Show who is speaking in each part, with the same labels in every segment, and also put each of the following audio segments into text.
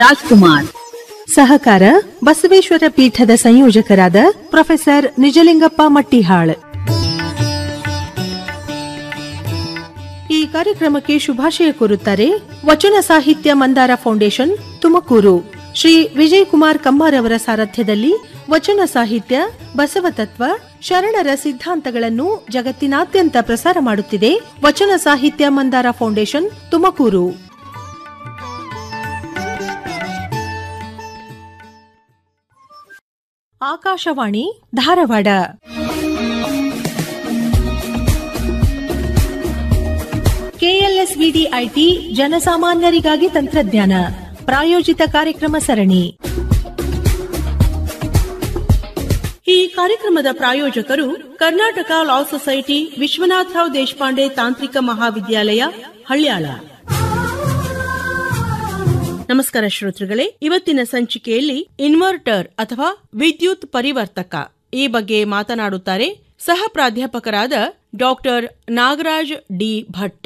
Speaker 1: ರಾಜ್ಕುಮಾರ್
Speaker 2: ಸಹಕಾರ ಬಸವೇಶ್ವರ ಪೀಠದ ಸಂಯೋಜಕರಾದ ಪ್ರೊಫೆಸರ್ ನಿಜಲಿಂಗಪ್ಪ ಮಟ್ಟಿಹಾಳ್ ಈ ಕಾರ್ಯಕ್ರಮಕ್ಕೆ ಶುಭಾಶಯ ಕೋರುತ್ತಾರೆ ವಚನ ಸಾಹಿತ್ಯ ಮಂದಾರ ಫೌಂಡೇಶನ್ ತುಮಕೂರು ಶ್ರೀ ವಿಜಯ್ ಕುಮಾರ್ ಕಮ್ಮಾರ್ ಅವರ ಸಾರಥ್ಯದಲ್ಲಿ ವಚನ ಸಾಹಿತ್ಯ ಬಸವ ತತ್ವ ಶರಣರ ಸಿದ್ಧಾಂತಗಳನ್ನು ಜಗತ್ತಿನಾದ್ಯಂತ ಪ್ರಸಾರ ಮಾಡುತ್ತಿದೆ Vachana Sahitya Mandara foundation Tumakuru Akashvani Dharwad KLSVD IT ಜನಸಾಮಾನ್ಯರಿಗಾಗಿ ತಂತ್ರಜ್ಞಾನ ಪ್ರಾಯೋಜಿತ ಕಾರ್ಯಕ್ರಮ ಸರಣಿ ಈ ಕಾರ್ಯಕ್ರಮದ ಪ್ರಾಯೋಜಕರು ಕರ್ನಾಟಕ ಲಾ ಸೊಸೈಟಿ ವಿಶ್ವನಾಥರಾವ್ ದೇಶಪಾಂಡೆ ತಾಂತ್ರಿಕ ಮಹಾವಿದ್ಯಾಲಯ ಹಳ್ಯಾಳ ನಮಸ್ಕಾರ ಶ್ರೋತೃಗಳೇ ಇವತ್ತಿನ ಸಂಚಿಕೆಯಲ್ಲಿ ಇನ್ವರ್ಟರ್ ಅಥವಾ ವಿದ್ಯುತ್ ಪರಿವರ್ತಕ ಈ ಬಗ್ಗೆ ಮಾತನಾಡುತ್ತಾರೆ ಸಹ ಪ್ರಾಧ್ಯಾಪಕರಾದ ಡಾಕ್ಟರ್ ನಾಗರಾಜ್ ಡಿ ಭಟ್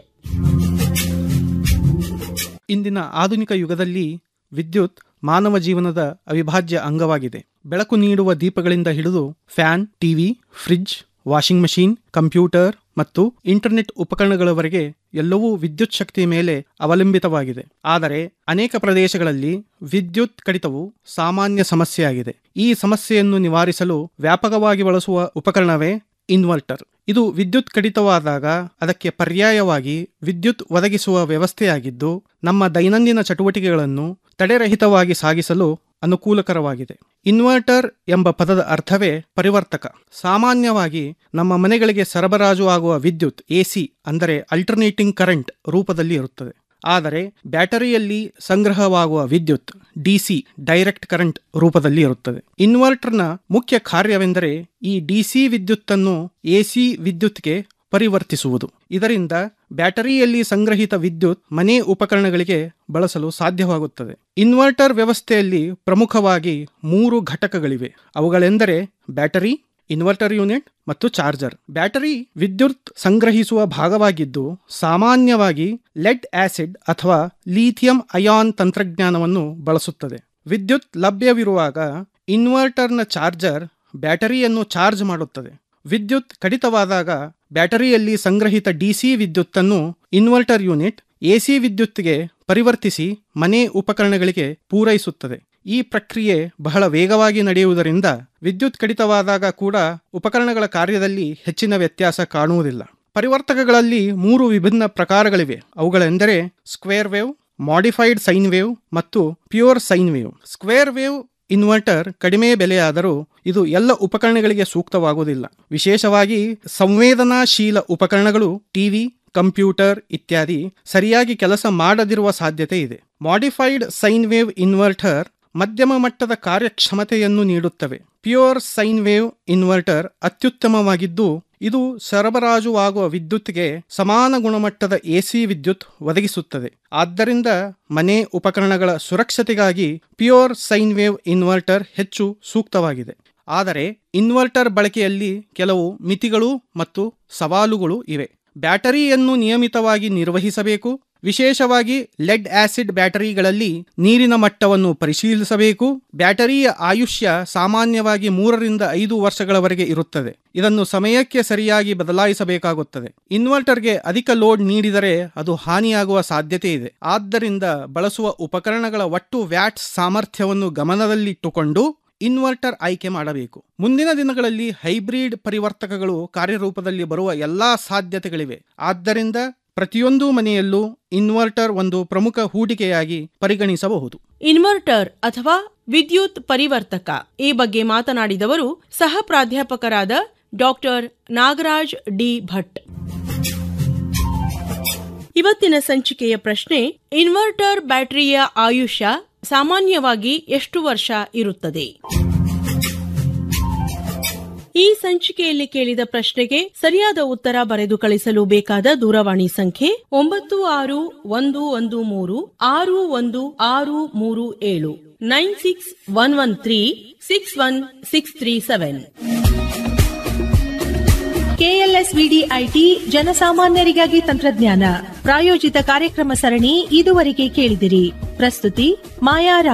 Speaker 3: ಇಂದಿನ ಆಧುನಿಕ ಯುಗದಲ್ಲಿ ವಿದ್ಯುತ್ ಮಾನವ ಜೀವನದ ಅವಿಭಾಜ್ಯ ಅಂಗವಾಗಿದೆ ಬೆಳಕು ನೀಡುವ ದೀಪಗಳಿಂದ ಹಿಡಿದು fan TV fridge washing machine computer ಮತ್ತು ಇಂಟರ್ನೆಟ್ ಉಪಕರಣಗಳವರೆಗೆ ಎಲ್ಲವೂ ವಿದ್ಯುತ್ ಶಕ್ತಿಯ ಮೇಲೆ ಅವಲಂಬಿತವಾಗಿದೆ ಆದರೆ ಅನೇಕ ಪ್ರದೇಶಗಳಲ್ಲಿ ವಿದ್ಯುತ್ ಕಡಿತವು ಸಾಮಾನ್ಯ ಸಮಸ್ಯೆಯಾಗಿದೆ ಈ ಸಮಸ್ಯೆಯನ್ನು ನಿವಾರಿಸಲು ವ್ಯಾಪಕವಾಗಿ ಬಳಸುವ ಉಪಕರಣವೇ ಇನ್ವರ್ಟರ್ ಇದು ವಿದ್ಯುತ್ ಕಡಿತವಾದಾಗ ಅದಕ್ಕೆ ಪರ್ಯಾಯವಾಗಿ ವಿದ್ಯುತ್ ಒದಗಿಸುವ ವ್ಯವಸ್ಥೆಯಾಗಿದ್ದು ನಮ್ಮ ದೈನಂದಿನ ಚಟುವಟಿಕೆಗಳನ್ನು ತಡೆರಹಿತವಾಗಿ ಸಾಗಿಸಲು ಅನುಕೂಲಕರವಾಗಿದೆ ಇನ್ವರ್ಟರ್ ಎಂಬ ಪದದ ಅರ್ಥವೇ ಪರಿವರ್ತಕ ಸಾಮಾನ್ಯವಾಗಿ ನಮ್ಮ ಮನೆಗಳಿಗೆ ಸರಬರಾಜು ಆಗುವ ವಿದ್ಯುತ್ ಎಸಿ ಅಂದರೆ ಅಲ್ಟರ್ನೇಟಿಂಗ್ ಕರೆಂಟ್ ರೂಪದಲ್ಲಿ ಇರುತ್ತದೆ ಆದರೆ ಬ್ಯಾಟರಿಯಲ್ಲಿ ಸಂಗ್ರಹವಾಗುವ ವಿದ್ಯುತ್ ಡಿಸಿ ಡೈರೆಕ್ಟ್ ಕರೆಂಟ್ ರೂಪದಲ್ಲಿ ಇರುತ್ತದೆ ಇನ್ವರ್ಟರ್ನ ಮುಖ್ಯ ಕಾರ್ಯವೆಂದರೆ ಈ ಡಿಸಿ ವಿದ್ಯುತ್ತನ್ನು ಎಸಿ ವಿದ್ಯುತ್ಗೆ ಪರಿವರ್ತಿಸುವುದು ಇದರಿಂದ ಬ್ಯಾಟರಿಯಲ್ಲಿ ಸಂಗ್ರಹಿತ ವಿದ್ಯುತ್ ಮನೆ ಉಪಕರಣಗಳಿಗೆ ಬಳಸಲು ಸಾಧ್ಯವಾಗುತ್ತದೆ ಇನ್ವರ್ಟರ್ ವ್ಯವಸ್ಥೆಯಲ್ಲಿ ಪ್ರಮುಖವಾಗಿ ಮೂರು ಘಟಕಗಳಿವೆ ಅವುಗಳೆಂದರೆ ಬ್ಯಾಟರಿ ಇನ್ವರ್ಟರ್ ಯೂನಿಟ್ ಮತ್ತು ಚಾರ್ಜರ್ ಬ್ಯಾಟರಿ ವಿದ್ಯುತ್ ಸಂಗ್ರಹಿಸುವ ಭಾಗವಾಗಿದ್ದು ಸಾಮಾನ್ಯವಾಗಿ ಲೆಡ್ ಆಸಿಡ್ ಅಥವಾ ಲೀಥಿಯಂ ಅಯಾನ್ ತಂತ್ರಜ್ಞಾನವನ್ನು ಬಳಸುತ್ತದೆ ವಿದ್ಯುತ್ ಲಭ್ಯವಿರುವಾಗ ಇನ್ವರ್ಟರ್ನ ಚಾರ್ಜರ್ ಬ್ಯಾಟರಿಯನ್ನು ಚಾರ್ಜ್ ಮಾಡುತ್ತದೆ ವಿದ್ಯುತ್ ಕಡಿತವಾದಾಗ ಬ್ಯಾಟರಿಯಲ್ಲಿ ಸಂಗ್ರಹಿತ ಡಿಸಿ ವಿದ್ಯುತ್ತನ್ನು ಇನ್ವರ್ಟರ್ ಯೂನಿಟ್ ಎಸಿ ವಿದ್ಯುತ್ಗೆ ಪರಿವರ್ತಿಸಿ ಮನೆ ಉಪಕರಣಗಳಿಗೆ ಪೂರೈಸುತ್ತದೆ ಈ ಪ್ರಕ್ರಿಯೆ ಬಹಳ ವೇಗವಾಗಿ ನಡೆಯುವುದರಿಂದ ವಿದ್ಯುತ್ ಕಡಿತವಾದಾಗ ಕೂಡ ಉಪಕರಣಗಳ ಕಾರ್ಯದಲ್ಲಿ ಹೆಚ್ಚಿನ ವ್ಯತ್ಯಾಸ ಕಾಣುವುದಿಲ್ಲ ಪರಿವರ್ತಕಗಳಲ್ಲಿ ಮೂರು ವಿಭಿನ್ನ ಪ್ರಕಾರಗಳಿವೆ ಅವುಗಳೆಂದರೆ square wave modified sine wave ಮತ್ತು pure sine wave square wave inverter ಕಡಿಮೆ ಬೆಲೆಯಾದರೂ ಇದು ಎಲ್ಲ ಉಪಕರಣಗಳಿಗೆ ಸೂಕ್ತವಾಗುವುದಿಲ್ಲ ವಿಶೇಷವಾಗಿ ಸಂವೇದನಾಶೀಲ ಉಪಕರಣಗಳು ಟಿವಿ ಕಂಪ್ಯೂಟರ್ ಇತ್ಯಾದಿ ಸರಿಯಾಗಿ ಕೆಲಸ ಮಾಡದಿರುವ ಸಾಧ್ಯತೆ ಇದೆ ಮಾಡಿಫೈಡ್ ಸೈನ್ ವೇವ್ ಇನ್ವರ್ಟರ್ ಮಧ್ಯಮ ಮಟ್ಟದ ಕಾರ್ಯಕ್ಷಮತೆಯನ್ನು ನೀಡುತ್ತವೆ ಪ್ಯೂರ್ ಸೈನ್ ವೇವ್ ಇನ್ವರ್ಟರ್ ಅತ್ಯುತ್ತಮವಾಗಿದ್ದು ಇದು ಸರಬರಾಜುವಾಗುವ ವಿದ್ಯುತ್ಗೆ ಸಮಾನ ಗುಣಮಟ್ಟದ ಎಸಿ ವಿದ್ಯುತ್ ಒದಗಿಸುತ್ತದೆ ಆದ್ದರಿಂದ ಮನೆ ಉಪಕರಣಗಳ ಸುರಕ್ಷತೆಗಾಗಿ ಪ್ಯೂರ್ ಸೈನ್ ವೇವ್ ಇನ್ವರ್ಟರ್ ಹೆಚ್ಚು ಸೂಕ್ತವಾಗಿದೆ ಆದರೆ ಇನ್ವರ್ಟರ್ ಬಳಕೆಯಲ್ಲಿ ಕೆಲವು ಮಿತಿಗಳು ಮತ್ತು ಸವಾಲುಗಳು ಇವೆ ಬ್ಯಾಟರಿಯನ್ನು ನಿಯಮಿತವಾಗಿ ನಿರ್ವಹಿಸಬೇಕು ವಿಶೇಷವಾಗಿ ಲೆಡ್ ಆಸಿಡ್ ಬ್ಯಾಟರಿಗಳಲ್ಲಿ ನೀರಿನ ಮಟ್ಟವನ್ನು ಪರಿಶೀಲಿಸಬೇಕು ಬ್ಯಾಟರಿಯ ಆಯುಷ್ಯ ಸಾಮಾನ್ಯವಾಗಿ ಮೂರರಿಂದ ಐದು ವರ್ಷಗಳವರೆಗೆ ಇರುತ್ತದೆ ಇದನ್ನು ಸಮಯಕ್ಕೆ ಸರಿಯಾಗಿ ಬದಲಾಯಿಸಬೇಕಾಗುತ್ತದೆ ಇನ್ವರ್ಟರ್ಗೆ ಅಧಿಕ ಲೋಡ್ ನೀಡಿದರೆ ಅದು ಹಾನಿಯಾಗುವ ಸಾಧ್ಯತೆ ಇದೆ ಆದ್ದರಿಂದ ಬಳಸುವ ಉಪಕರಣಗಳ ಒಟ್ಟು ವ್ಯಾಟ್ ಸಾಮರ್ಥ್ಯವನ್ನು ಗಮನದಲ್ಲಿಟ್ಟುಕೊಂಡು ಇನ್ವರ್ಟರ್ ಆಯ್ಕೆ ಮಾಡಬೇಕು ಮುಂದಿನ ದಿನಗಳಲ್ಲಿ ಹೈಬ್ರಿಡ್ ಪರಿವರ್ತಕಗಳು ಕಾರ್ಯರೂಪದಲ್ಲಿ ಬರುವ ಎಲ್ಲಾ ಸಾಧ್ಯತೆಗಳಿವೆ ಆದ್ದರಿಂದ ಪ್ರತಿಯೊಂದು ಮನೆಯಲ್ಲೂ ಇನ್ವರ್ಟರ್ ಒಂದು ಪ್ರಮುಖ ಹೂಡಿಕೆಯಾಗಿ ಪರಿಗಣಿಸಬಹುದು
Speaker 1: ಇನ್ವರ್ಟರ್ ಅಥವಾ ವಿದ್ಯುತ್ ಪರಿವರ್ತಕ ಈ ಬಗ್ಗೆ ಮಾತನಾಡಿದವರು ಸಹ ಪ್ರಾಧ್ಯಾಪಕರಾದ ಡಾಕ್ಟರ್ ನಾಗರಾಜ್ ಡಿ ಭಟ್ ಇವತ್ತಿನ ಸಂಚಿಕೆಯ ಪ್ರಶ್ನೆ ಇನ್ವರ್ಟರ್ ಬ್ಯಾಟರಿಯ ಆಯುಷ್ಯ ಸಾಮಾನ್ಯವಾಗಿ ಎಷ್ಟು ವರ್ಷ ಇರುತ್ತದೆ ಈ ಸಂಚಿಕೆಯಲ್ಲಿ ಕೇಳಿದ ಪ್ರಶ್ನೆಗೆ ಸರಿಯಾದ ಉತ್ತರ ಬರೆದು ಕಳಿಸಲು ಬೇಕಾದ ದೂರವಾಣಿ ಸಂಖ್ಯೆ ಒಂಬತ್ತು ಆರು ಒಂದು ಒಂದು ಮೂರು ಆರು ಒಂದು ಆರು ಮೂರು ಏಳು nine six one one three six one six three seven
Speaker 2: KLSVD IT ಜನಸಾಮಾನ್ಯರಿಗಾಗಿ ತಂತ್ರಜ್ಞಾನ ಪ್ರಾಯೋಜಿತ ಕಾರ್ಯಕ್ರಮ ಸರಣಿ ಇದುವರೆಗೆ ಕೇಳಿದಿರಿ ಪ್ರಸ್ತುತಿ ಮಾಯಾ